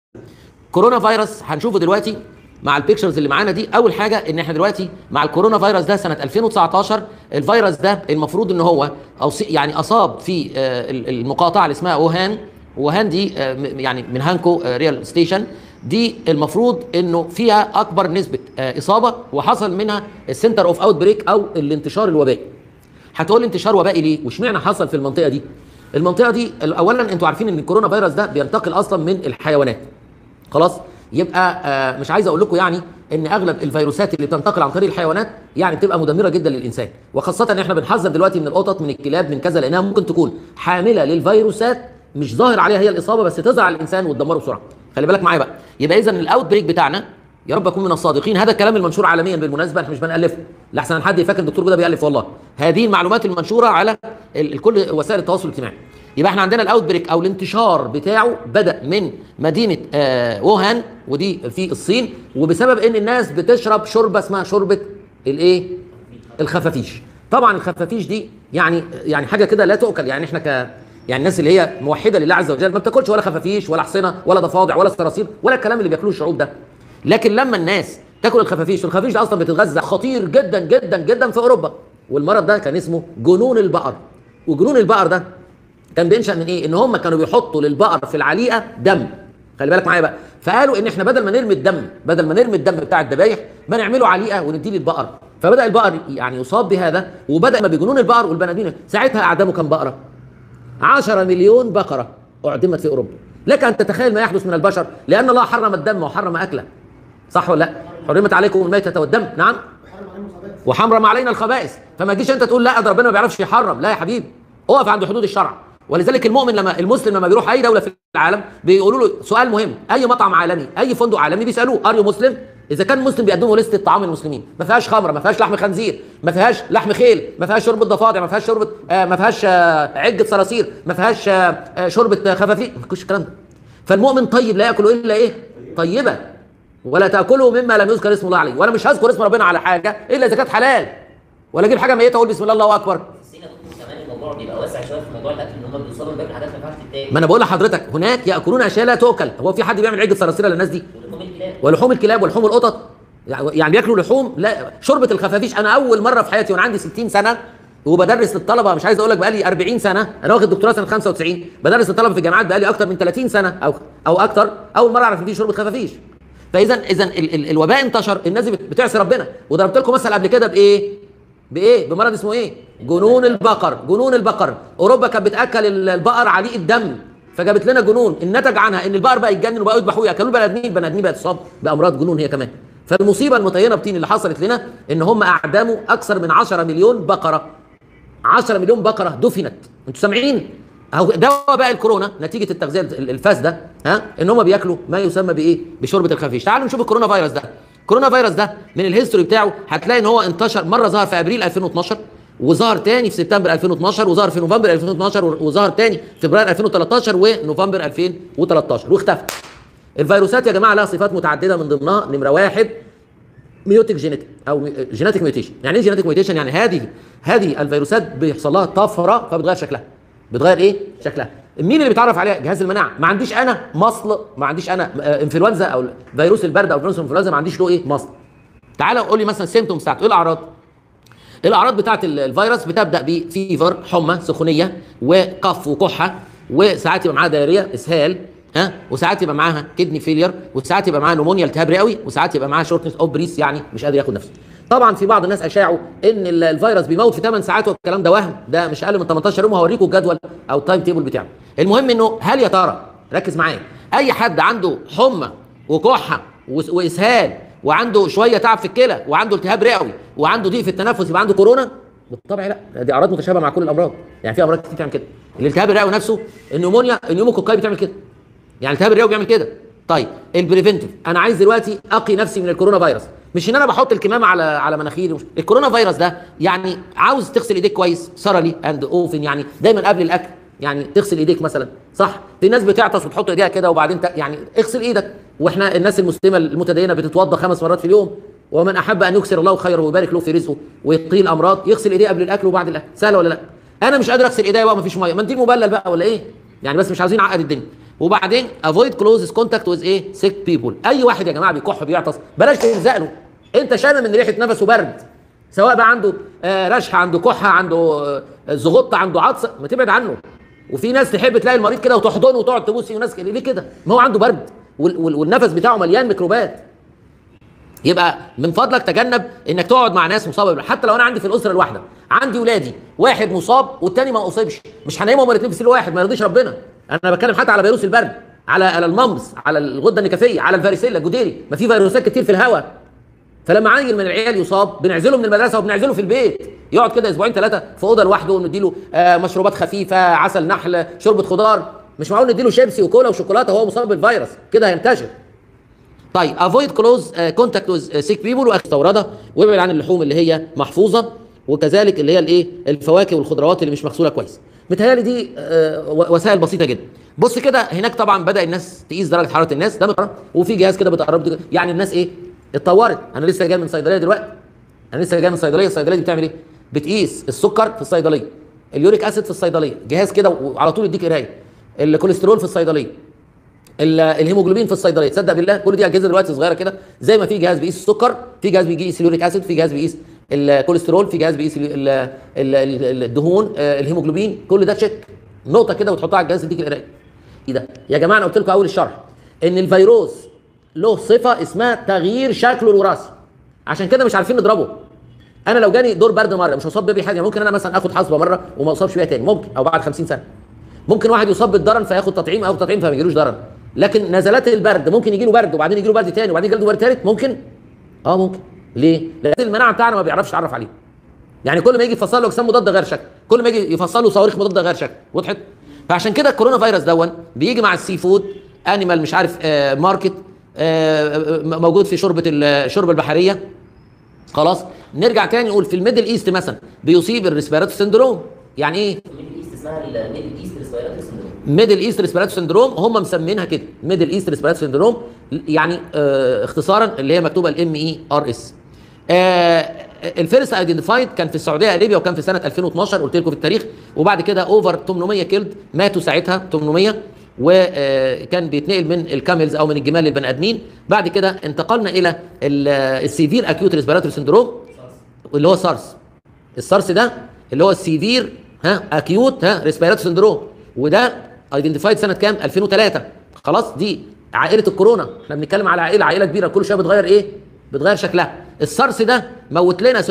كورونا فيروس هنشوفه دلوقتي مع البيكتشرز اللي معانا دي اول حاجه ان احنا دلوقتي مع الكورونا فيروس ده سنه 2019 الفيروس ده المفروض ان هو أو يعني اصاب في آه، المقاطعه اللي اسمها اوهان ووهان دي آه، م- يعني من هانكو آه، ريال ستيشن دي المفروض انه فيها اكبر نسبه آه، اصابه وحصل منها السنتر اوف اوت بريك او الانتشار الوبائي هتقول لي انتشار وبائي ليه واشمعنى حصل في المنطقه دي المنطقه دي اولا انتوا عارفين ان الكورونا فيروس ده بينتقل اصلا من الحيوانات خلاص يبقى آه مش عايز اقول لكم يعني ان اغلب الفيروسات اللي بتنتقل عن طريق الحيوانات يعني بتبقى مدمره جدا للانسان وخاصه ان احنا بنحذر دلوقتي من القطط من الكلاب من كذا لانها ممكن تكون حامله للفيروسات مش ظاهر عليها هي الاصابه بس تظهر على الانسان وتدمره بسرعه خلي بالك معايا بقى يبقى اذا الاوت بريك بتاعنا يا رب اكون من الصادقين هذا الكلام المنشور عالميا بالمناسبه احنا مش بنالفه لاحسن حد يفكر الدكتور جوده بيالف والله هذه المعلومات المنشوره على ال- كل وسائل التواصل الاجتماعي يبقى احنا عندنا الاوت بريك او الانتشار بتاعه بدا من مدينه آه ووهان ودي في الصين وبسبب ان الناس بتشرب شوربه اسمها شوربه الايه الخفافيش طبعا الخفافيش دي يعني يعني حاجه كده لا تؤكل يعني احنا ك يعني الناس اللي هي موحده لله عز وجل ما بتاكلش ولا خفافيش ولا حصنه ولا ضفادع ولا صراصير ولا الكلام اللي بياكلوه الشعوب ده لكن لما الناس تاكل الخفافيش والخفافيش ده اصلا بتتغذى خطير جدا جدا جدا في اوروبا والمرض ده كان اسمه جنون البقر وجنون البقر ده كان بينشا من ايه ان هم كانوا بيحطوا للبقر في العليقه دم خلي بالك معايا بقى فقالوا ان احنا بدل ما نرمي الدم بدل ما نرمي الدم بتاع الذبايح ما نعمله عليقه ونديه للبقر فبدا البقر يعني يصاب بهذا وبدا ما بجنون البقر والبني ادمين ساعتها اعدموا كم بقره 10 مليون بقره اعدمت في اوروبا لك ان تتخيل ما يحدث من البشر لان الله حرم الدم وحرم اكله صح ولا لا حرمت عليكم الميتة والدم نعم وحرم علينا الخبائث فما تجيش انت تقول لا ده ربنا ما بيعرفش يحرم لا يا حبيبي اقف عند حدود الشرع ولذلك المؤمن لما المسلم لما بيروح اي دوله في العالم بيقولوا له سؤال مهم اي مطعم عالمي اي فندق عالمي بيسالوه ار يو مسلم اذا كان مسلم بيقدموا لسته طعام المسلمين ما فيهاش خمره ما فيهاش لحم خنزير ما فيهاش لحم خيل ما فيهاش شوربه ضفادع ما فيهاش شوربه آه ما فيهاش آه عجه صراصير ما فيهاش آه آه شوربه آه خفافيش ما فيش الكلام ده فالمؤمن طيب لا ياكل الا ايه طيبه ولا تاكلوا مما لم يذكر اسم الله عليه وانا مش هذكر اسم ربنا على حاجه الا اذا كانت حلال ولا اجيب حاجه ميته اقول بسم الله الله اكبر الصين يا دكتور كمان الموضوع بيبقى واسع شويه في موضوع الاكل ان هم بيوصلوا لباقي حاجات ما ينفعش تتاكل ما انا بقول لحضرتك هناك ياكلون اشياء لا تؤكل هو في حد بيعمل عجه صراصير للناس دي ولحوم الكلاب ولحوم الكلاب ولحوم القطط يعني بياكلوا لحوم لا شوربه الخفافيش انا اول مره في حياتي وانا عندي 60 سنه وبدرس للطلبه مش عايز اقول لك بقالي 40 سنه انا واخد دكتوراه سنه 95 بدرس للطلبه في الجامعات بقالي اكتر من 30 سنه او او اكتر اول مره اعرف ان في شوربه خفافيش فاذا اذا ال ال الوباء انتشر الناس دي بت- بتعصي ربنا وضربت لكم مثل قبل كده بايه بايه بمرض اسمه ايه جنون البقر جنون البقر اوروبا كانت بتاكل ال- البقر عليق الدم فجابت لنا جنون النتج عنها ان البقر بقى يتجنن وبقوا يذبحوه ياكلوه البني ادمين البني ادمين بقت تصاب بامراض جنون هي كمان فالمصيبه المطينه بطين اللي حصلت لنا ان هم اعدموا اكثر من 10 مليون بقره 10 مليون بقره دفنت انتوا سامعين اهو ده بقى الكورونا نتيجه التغذيه الفاسده ها ان هم بياكلوا ما يسمى بايه بشوربه الخفيش تعالوا نشوف الكورونا فيروس ده الكورونا فيروس ده من الهيستوري بتاعه هتلاقي ان هو انتشر مره ظهر في ابريل 2012 وظهر تاني في سبتمبر 2012 وظهر في نوفمبر 2012 وظهر تاني في فبراير 2013 ونوفمبر 2013 واختفى الفيروسات يا جماعه لها صفات متعدده من ضمنها نمره واحد ميوتيك جينيتك او جينيتك ميوتيشن يعني ايه جينيتك ميوتيشن يعني هذه هذه الفيروسات بيحصل لها طفره فبتغير شكلها بتغير ايه شكلها مين اللي بيتعرف عليها جهاز المناعه ما عنديش انا مصل ما عنديش انا آه، انفلونزا او فيروس البرد او فيروس الانفلونزا ما عنديش له ايه مصل تعالى قول لي مثلا السيمتومز بتاعته ايه الاعراض الاعراض بتاعت ال- الفيروس بتبدا بفيفر حمى سخونيه وقف وكحه وساعات يبقى معاها دايريه اسهال ها وساعات يبقى معاها كدني فيلير وساعات يبقى معاها نمونيا التهاب رئوي وساعات يبقى معاها شورتنس اوف بريس يعني مش قادر ياخد نفسه طبعا في بعض الناس اشاعوا ان ال- الفيروس بيموت في 8 ساعات والكلام ده وهم ده مش اقل من 18 يوم هوريكم الجدول او التايم تيبل بتاعه المهم انه هل يا ترى ركز معايا اي حد عنده حمى وكحه وس- واسهال وعنده شويه تعب في الكلى وعنده التهاب رئوي وعنده ضيق في التنفس يبقى عنده كورونا بالطبع لا دي اعراض متشابهه مع كل الامراض يعني في امراض كتير بتعمل كده الالتهاب الرئوي نفسه النمونيا النيوموكوكاي بتعمل كده يعني الالتهاب الرئوي بيعمل كده طيب البريفنتيف انا عايز دلوقتي اقي نفسي من الكورونا فيروس مش ان انا بحط الكمامه على على مناخيري ومش- الكورونا فيروس ده يعني عاوز تغسل ايديك كويس سرلي اند اوفن يعني دايما قبل الاكل يعني تغسل ايديك مثلا صح في ناس بتعطس وتحط ايديها كده وبعدين ت... يعني اغسل ايدك واحنا الناس المسلمه المتدينه بتتوضا خمس مرات في اليوم ومن احب ان يكسر الله خيره ويبارك له في رزقه ويقي الامراض يغسل ايديه قبل الاكل وبعد الاكل سهله ولا لا انا مش قادر اغسل ايديا بقى مفيش ميه ما انت مبلل بقى ولا ايه يعني بس مش عاوزين نعقد الدنيا وبعدين افويد كلوز كونتاكت ويز ايه سيك بيبول اي واحد يا جماعه بيكح بيعطس بلاش تلزق له انت شامم من ريحه نفسه برد سواء بقى عنده آه، رشحه عنده كحه عنده آه، زغطه عنده عطس ما تبعد عنه وفي ناس تحب تلاقي المريض كده وتحضنه وتقعد تبوس فيه وناس كده ليه كده ما هو عنده برد وال- وال- والنفس بتاعه مليان ميكروبات يبقى من فضلك تجنب انك تقعد مع ناس مصابه بالبرد. حتى لو انا عندي في الاسره الواحده عندي ولادي واحد مصاب والتاني ما اصيبش مش هنيمهم هما الاثنين في سرير واحد ما يرضيش ربنا انا بتكلم حتى على فيروس البرد على على الممص على الغده النكفيه على الفاريسيلا الجديري ما في فيروسات كتير في الهواء فلما عيل من العيال يصاب بنعزله من المدرسه وبنعزله في البيت يقعد كده اسبوعين ثلاثه في اوضه لوحده ونديله آه مشروبات خفيفه عسل نحل شوربه خضار مش معقول نديله شيبسي وكولا وشوكولاته وهو مصاب بالفيروس كده هينتشر طيب افويد كلوز كونتاكت ويز سيك بيبول واستورده وابعد عن اللحوم اللي هي محفوظه وكذلك اللي هي الايه الفواكه والخضروات اللي مش مغسوله كويس متهيألي دي آه، و- وسائل بسيطه جدا بص كده هناك طبعا بدا الناس تقيس درجه حراره الناس ده مقرر وفي جهاز كده بتقرب يعني الناس ايه اتطورت انا لسه جاي من صيدليه دلوقتي انا لسه جاي من صيدليه الصيدليه دي بتعمل ايه بتقيس السكر في الصيدليه اليوريك اسيد في الصيدليه جهاز كده وعلى طول يديك قرايه الكوليسترول في الصيدليه ال- الهيموجلوبين في الصيدليه تصدق بالله كل دي اجهزه دلوقتي صغيره كده زي ما في جهاز بيقيس السكر في جهاز بيقيس اليوريك اسيد في جهاز بيقيس الكوليسترول في جهاز بيقيس ال- ال- ال- ال- الدهون آه، الهيموجلوبين كل ده تشيك نقطه كده وتحطها على الجهاز يديك القرايه ايه ده يا جماعه انا قلت لكم اول الشرح ان الفيروس له صفه اسمها تغيير شكله الوراثي عشان كده مش عارفين نضربه انا لو جاني دور برد مره مش هصاب بيه حاجه ممكن انا مثلا اخد حصبه مره وما اصابش بيها تاني ممكن او بعد 50 سنه ممكن واحد يصاب بالضرن فياخد تطعيم او تطعيم فما يجيلوش ضرن لكن نزلات البرد ممكن يجي له برد وبعدين يجي له برد تاني وبعدين يجي له برد تالت ممكن اه ممكن ليه؟ لان المناعه بتاعنا ما بيعرفش يعرف عليه يعني كل ما يجي يفصل له اجسام مضاده غير شكل كل ما يجي يفصل له صواريخ مضاده غير شكل وضحت فعشان كده الكورونا فيروس دون بيجي مع السي فود انيمال مش عارف آه ماركت آه آه، موجود في شوربه الشوربه البحريه خلاص نرجع تاني نقول في الميدل ايست مثلا بيصيب الريسبيراتو سندروم يعني ايه الميدل ايست اسمها الميدل ايست ريسبيراتوري سندروم ميدل ايست ريسبيراتو سندروم هم مسمينها كده ميدل ايست ريسبيراتو سندروم يعني آه اختصارا اللي هي مكتوبه الام اي ار اس الفيرست ايدنتيفايد كان في السعوديه ليبيا وكان في سنه 2012 قلت لكم في التاريخ وبعد كده اوفر 800 كيلد ماتوا ساعتها 800 وكان بيتنقل من الكاملز او من الجمال للبني ادمين بعد كده انتقلنا الى السيفير اكيوت ريسبيراتوري سندروم اللي هو سارس السارس ده اللي هو السيفير ها اكيوت ها ريسبيراتوري سندروم وده ايدنتيفايد سنه كام 2003 خلاص دي عائله الكورونا احنا بنتكلم على عائله عائله كبيره كل شويه بتغير ايه بتغير شكلها السارس ده موت لنا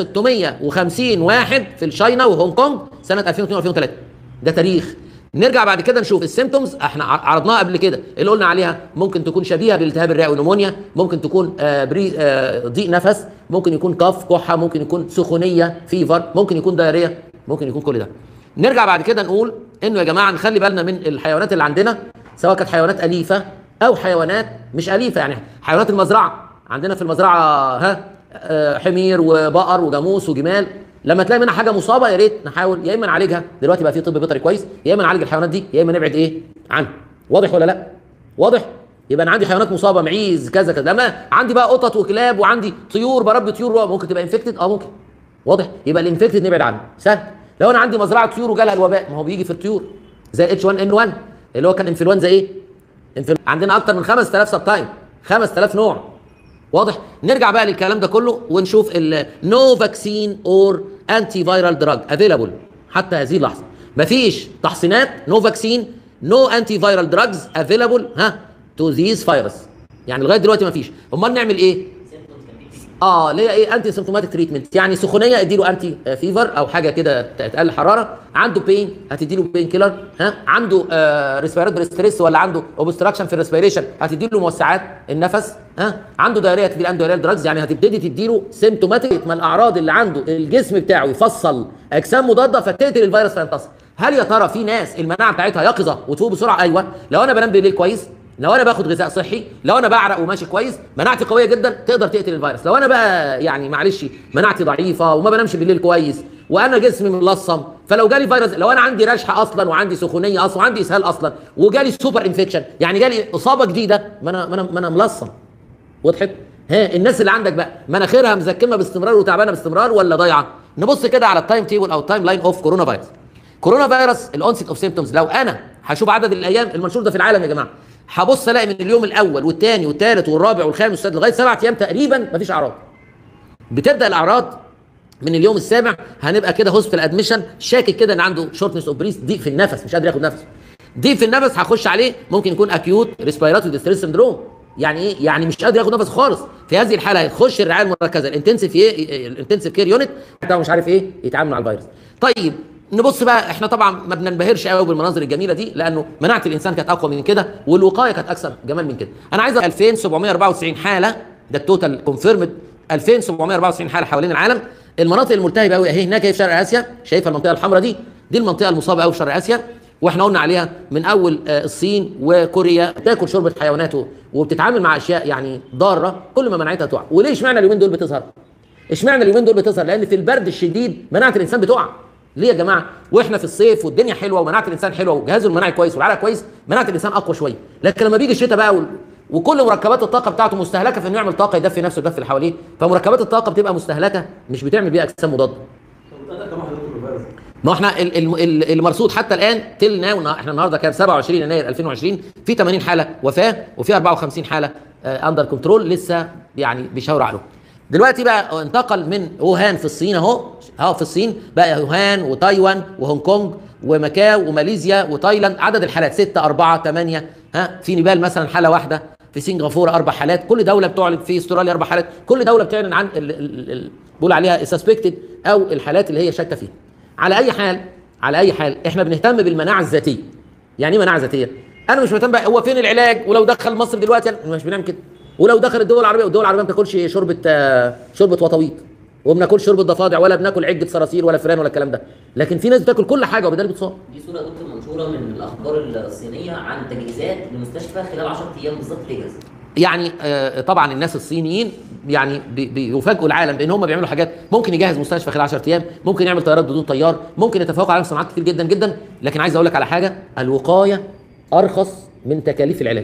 650 واحد في الشاينا وهونج كونج سنه 2002 2003 ده تاريخ نرجع بعد كده نشوف السيمتومز احنا ع- عرضناها قبل كده اللي قلنا عليها ممكن تكون شبيهه بالالتهاب الرئوي ونمونيا ممكن تكون آه بري آه ضيق نفس ممكن يكون كف كحه ممكن يكون سخونيه فيفر ممكن يكون دايريه ممكن يكون كل ده نرجع بعد كده نقول انه يا جماعه نخلي بالنا من الحيوانات اللي عندنا سواء كانت حيوانات اليفه او حيوانات مش اليفه يعني حيوانات المزرعه عندنا في المزرعه ها آه، حمير وبقر وجاموس وجمال لما تلاقي منها حاجه مصابه يا ريت نحاول يا اما نعالجها دلوقتي بقى في طب بيطري كويس يا اما نعالج الحيوانات دي يا اما نبعد ايه عنها واضح ولا لا واضح يبقى انا عندي حيوانات مصابه معيز كذا كذا لما عندي بقى قطط وكلاب وعندي طيور بربي طيور ممكن تبقى انفكتد اه ممكن واضح يبقى الانفكتد نبعد عنه سهل لو انا عندي مزرعه طيور وجالها الوباء ما هو بيجي في الطيور زي اتش 1 ان 1 اللي هو كان انفلونزا ايه انفل... عندنا اكتر من 5000 سب تايم 5000 نوع واضح نرجع بقى للكلام ده كله ونشوف نو فاكسين اور انتي فايرال دراج افيلابل حتى هذه اللحظه مفيش تحصينات نو فاكسين نو انتي فايرال دراجز افيلابل ها تو ذيز فيروس يعني لغايه دلوقتي مفيش امال نعمل ايه سيمبتومز كان في اه اللي هي ايه انتي سيمتوماتيك تريتمنت يعني سخونيه اديله انتي فيفر او حاجه كده تقل حراره عنده بين هتديله بين كيلر ها عنده آه ريسبيراتوري ستريس ولا عنده اوبستراكشن في الريسبيريشن هتديله موسعات النفس ها عنده دايريه هتديله عنده دايريه دراجز يعني هتبتدي تديله سيمتوماتيك ما الاعراض اللي عنده الجسم بتاعه يفصل اجسام مضاده فتقتل الفيروس فينتصر هل يا ترى في ناس المناعه بتاعتها يقظه وتفوق بسرعه ايوه لو انا بنام بالليل كويس لو انا باخد غذاء صحي لو انا بعرق وماشي كويس مناعتي قويه جدا تقدر تقتل الفيروس لو انا بقى يعني معلش مناعتي ضعيفه وما بنامش بالليل كويس وانا جسمي ملصم فلو جالي فيروس لو انا عندي رشحه اصلا وعندي سخونيه اصلا وعندي اسهال اصلا وجالي سوبر انفكشن يعني جالي اصابه جديده ما انا ما انا ما انا ملصم وضحت ها الناس اللي عندك بقى مناخيرها مزكمه باستمرار وتعبانه باستمرار ولا ضايعه نبص كده على التايم تيبل او التايم لاين اوف كورونا فيروس كورونا فيروس الاونست اوف سيمبتومز لو انا هشوف عدد الايام المنشور ده في العالم يا جماعه هبص الاقي من اليوم الاول والثاني والثالث والرابع والخامس والسادس لغايه سبعة ايام تقريبا مفيش اعراض بتبدا الاعراض من اليوم السابع هنبقى كده هوسبيتال ادميشن شاكك كده ان عنده شورتنس اوف بريس ضيق في النفس مش قادر ياخد نفس ضيق في النفس هخش عليه ممكن يكون اكيوت ريسبيراتوري ديستريس سندروم يعني ايه يعني مش قادر ياخد نفس خالص في هذه الحاله هيخش الرعايه المركزه الانتنسيف ايه الانتنسيف كير يونت بتاعه مش عارف ايه يتعامل مع الفيروس طيب نبص بقى احنا طبعا ما بننبهرش قوي بالمناظر الجميله دي لانه مناعه الانسان كانت اقوى من كده والوقايه كانت اكثر جمال من كده انا عايز 2794 حاله ده التوتال كونفيرمد 2794 حاله حوالين العالم المناطق الملتهبه قوي اهي هناك في شرق اسيا شايفه المنطقه الحمراء دي دي المنطقه المصابه قوي في شرق اسيا واحنا قلنا عليها من اول آه، الصين وكوريا بتاكل شوربه حيوانات وبتتعامل مع اشياء يعني ضاره كل ما مناعتها تقع وليه اشمعنى اليومين دول بتظهر اشمعنى اليومين دول بتظهر لان في البرد الشديد مناعه الانسان بتقع ليه يا جماعه واحنا في الصيف والدنيا حلوه ومناعه الانسان حلوه وجهازه المناعي كويس والعرق كويس مناعه الانسان اقوى شويه لكن لما بيجي الشتاء بقى وال... وكل مركبات الطاقه بتاعته مستهلكه في انه يعمل طاقه يدفي نفسه ويدفي اللي حواليه فمركبات الطاقه بتبقى مستهلكه مش بتعمل بيها اجسام مضاده ما احنا ال- ال- ال- المرصود حتى الان تل ناو احنا النهارده كان 27 يناير 2020 في 80 حاله وفاه وفي 54 حاله اندر كنترول لسه يعني بيشاوروا عليهم. دلوقتي بقى انتقل من ووهان في الصين اهو اهو في الصين بقى ووهان وتايوان وهونج كونج وماكاو وماليزيا وتايلاند عدد الحالات 6 4 8 ها في نيبال مثلا حاله واحده في سنغافوره اربع حالات كل دوله بتعلن في استراليا اربع حالات كل دوله بتعلن عن ال- ال- ال- بيقول عليها سسبكتد او الحالات اللي هي شاكه فيها. على اي حال على اي حال احنا بنهتم بالمناعه الذاتيه يعني ايه مناعه ذاتيه انا مش مهتم بقى هو فين العلاج ولو دخل مصر دلوقتي أنا مش بنعمل كده ولو دخل الدول العربيه والدول العربيه ما بتاكلش شوربه آه، شوربه وطويط وما بناكلش شوربه ضفادع ولا بناكل عجه صراصير ولا فئران ولا الكلام ده لكن في ناس بتاكل كل حاجه وبالتالي بتصاب دي صوره يا دكتور منشوره من الاخبار الصينيه عن تجهيزات لمستشفى خلال 10 ايام بالظبط تجهز يعني آه، طبعا الناس الصينيين يعني بي- بيفاجئوا العالم بان هم بيعملوا حاجات ممكن يجهز مستشفى خلال 10 ايام ممكن يعمل طيارات بدون طيار ممكن يتفوق على صناعات كتير جدا جدا لكن عايز اقول لك على حاجه الوقايه ارخص من تكاليف العلاج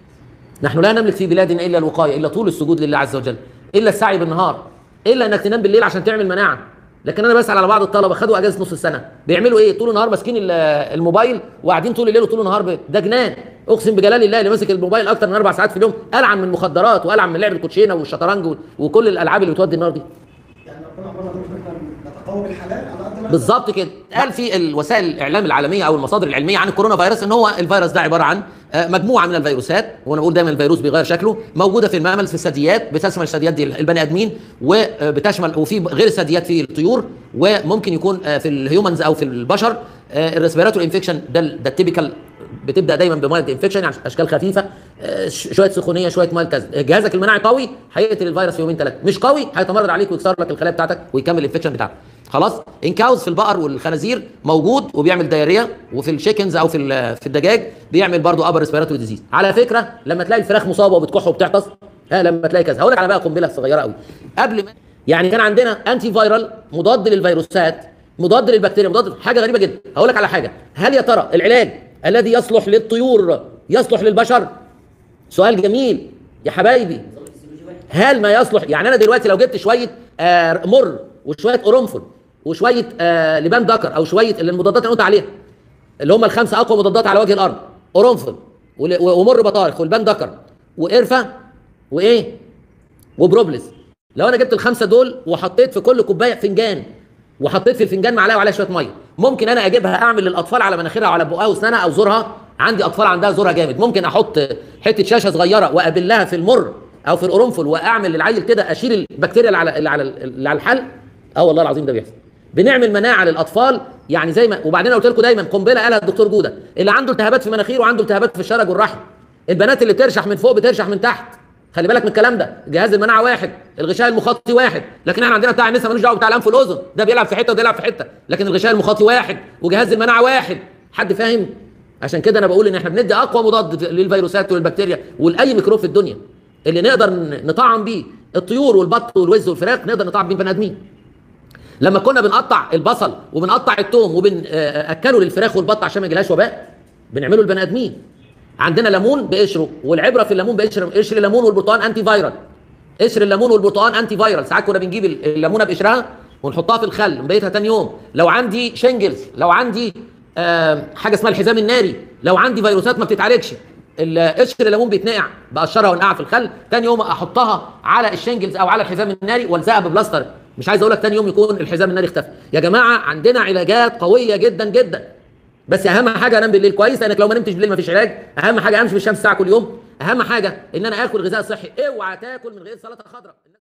نحن لا نملك في بلادنا الا الوقايه الا طول السجود لله عز وجل الا السعي بالنهار الا انك تنام بالليل عشان تعمل مناعه لكن انا بسال على بعض الطلبه خدوا اجازه نص السنه بيعملوا ايه طول النهار ماسكين ال- الموبايل وقاعدين طول الليل وطول النهار ب- ده جنان اقسم بجلال الله اللي ماسك الموبايل اكتر من اربع ساعات في اليوم العن من المخدرات والعن من لعب الكوتشينه والشطرنج و- وكل الالعاب اللي بتودي النار دي يعني ربنا امرنا ان احنا نتقوى بالحلال على قد ما بالظبط كده قال في الوسائل الاعلام العالميه او المصادر العلميه عن الكورونا فيروس ان هو الفيروس ده عباره عن آه، مجموعه من الفيروسات وانا بقول دايما الفيروس بيغير شكله موجوده في المامل في الثدييات بتشمل الثدييات دي البني ادمين وبتشمل وفي غير الثدييات في الطيور وممكن يكون آه، في الهيومنز او في البشر الريسبيراتوري انفكشن ده ال- ده التيبيكال بتبدا دايما بمايلد انفكشن يعني اشكال خفيفه آه، ش- شويه سخونيه شويه مايلد كذا جهازك المناعي قوي هيقتل الفيروس في يومين ثلاثه مش قوي هيتمرد عليك ويكسر لك الخلايا بتاعتك ويكمل الانفكشن بتاعك خلاص انكاوز في البقر والخنازير موجود وبيعمل دايريا وفي الشيكنز او في ال- في الدجاج بيعمل برضو ابر ريسبيراتوري ديزيز على فكره لما تلاقي الفراخ مصابه وبتكح وبتعطس ها لما تلاقي كذا هقول لك على بقى قنبله صغيره قوي قبل ما يعني كان عندنا انتي فايرال مضاد للفيروسات مضاد للبكتيريا مضاد حاجه غريبه جدا هقول لك على حاجه هل يا ترى العلاج الذي يصلح للطيور يصلح للبشر سؤال جميل يا حبايبي نظام الفسيولوجي واحد هل ما يصلح يعني انا دلوقتي لو جبت شويه آه مر وشويه قرنفل وشويه آه لبان دكر او شويه اللي المضادات اللي أنا قلت عليها اللي هم الخمسه اقوى مضادات على وجه الارض قرنفل ول- ومر بطارخ والبان دكر وقرفه وايه وبروبلس لو انا جبت الخمسه دول وحطيت في كل كوبايه فنجان وحطيت في الفنجان معلقه وعليها شويه ميه ممكن انا اجيبها اعمل للاطفال على مناخيرها وعلى بقها واسنانها او زورها عندي اطفال عندها زورها جامد ممكن احط حته شاشه صغيره واقابلها في المر او في القرنفل واعمل للعيل كده اشيل البكتيريا اللي على اللي على اللي على الحلق اه والله العظيم ده بيحصل بنعمل مناعه للاطفال يعني زي ما وبعدين أنا قلت لكم دايما قنبله قالها الدكتور جوده اللي عنده التهابات في مناخيره وعنده التهابات في الشرج والرحم البنات اللي بترشح من فوق بترشح من تحت خلي بالك من الكلام ده جهاز المناعه واحد الغشاء المخاطي واحد لكن احنا عندنا بتاع النساء ملوش دعوه بتاع الانف والاذن ده بيلعب في حته وده بيلعب في حته لكن الغشاء المخاطي واحد وجهاز المناعه واحد حد فاهم عشان كده انا بقول ان احنا بندي اقوى مضاد للفيروسات والبكتيريا ولاي ميكروب في الدنيا اللي نقدر ن- نطعم بيه الطيور والبط والوز والفراخ نقدر نطعم بيه البني ادمين لما كنا بنقطع البصل وبنقطع الثوم وبناكله للفراخ والبط عشان ما يجيلهاش وباء بنعمله البني ادمين عندنا ليمون بقشره والعبره في الليمون بقشر قشر الليمون والبرتقال انتي فايرال قشر الليمون والبرتقال انتي فايرال ساعات كنا بنجيب الليمونه بقشرها ونحطها في الخل نبيتها تاني يوم لو عندي شنجلز لو عندي آه حاجه اسمها الحزام الناري لو عندي فيروسات ما بتتعالجش ال- قشر الليمون بيتنقع بقشرها وانقعها في الخل تاني يوم احطها على الشنجلز او على الحزام الناري والزقها ببلاستر مش عايز اقول لك تاني يوم يكون الحزام الناري اختفى يا جماعه عندنا علاجات قويه جدا جدا بس اهم حاجه انام بالليل كويس لانك لو ما نمتش بالليل مفيش علاج اهم حاجه امشي في الشمس ساعه كل يوم اهم حاجه ان انا اكل غذاء صحي اوعى تاكل من غير سلطه خضراء